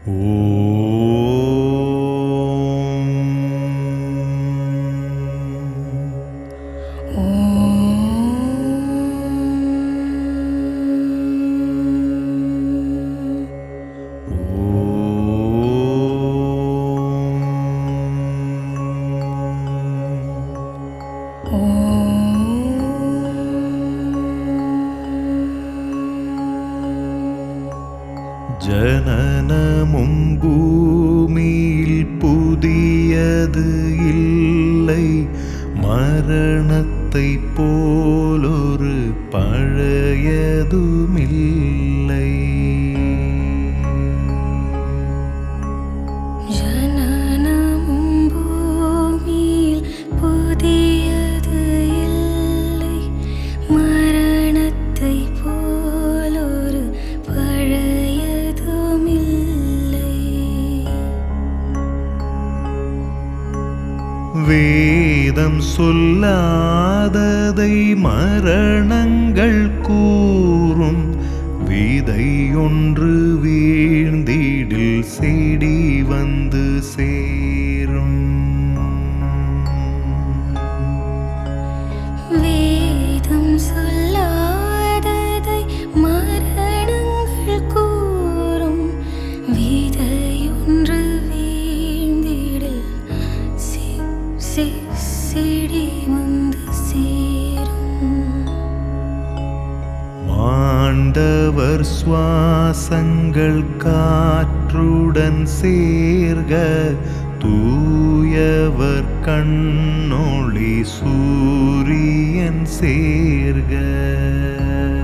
ஜனனமும் பூமியில் புதியது இல்லை மரணத்தை போலொரு பழையதுமில்லை ஜனனமும் பூமியில் புதியது இல்லை மரணத்தை போலொரு பழையதுமில்லை வேதம் சொல்லாததை மரணங்கள் கூறும் விதை ஒன்று வீழ்ந்திடில் செடி வந்து சேரும் வேதம் சொல்லாததை மரணங்கள் கூறும் விதையொன்று வீழ்ந்திடில் செ- செ- செடி வந்து சேரும் மாண்டவர் சுவாசங்கள் காற்றுடன் சேர்க தூயவர் கண்ணொளி சூரியன் சேர்க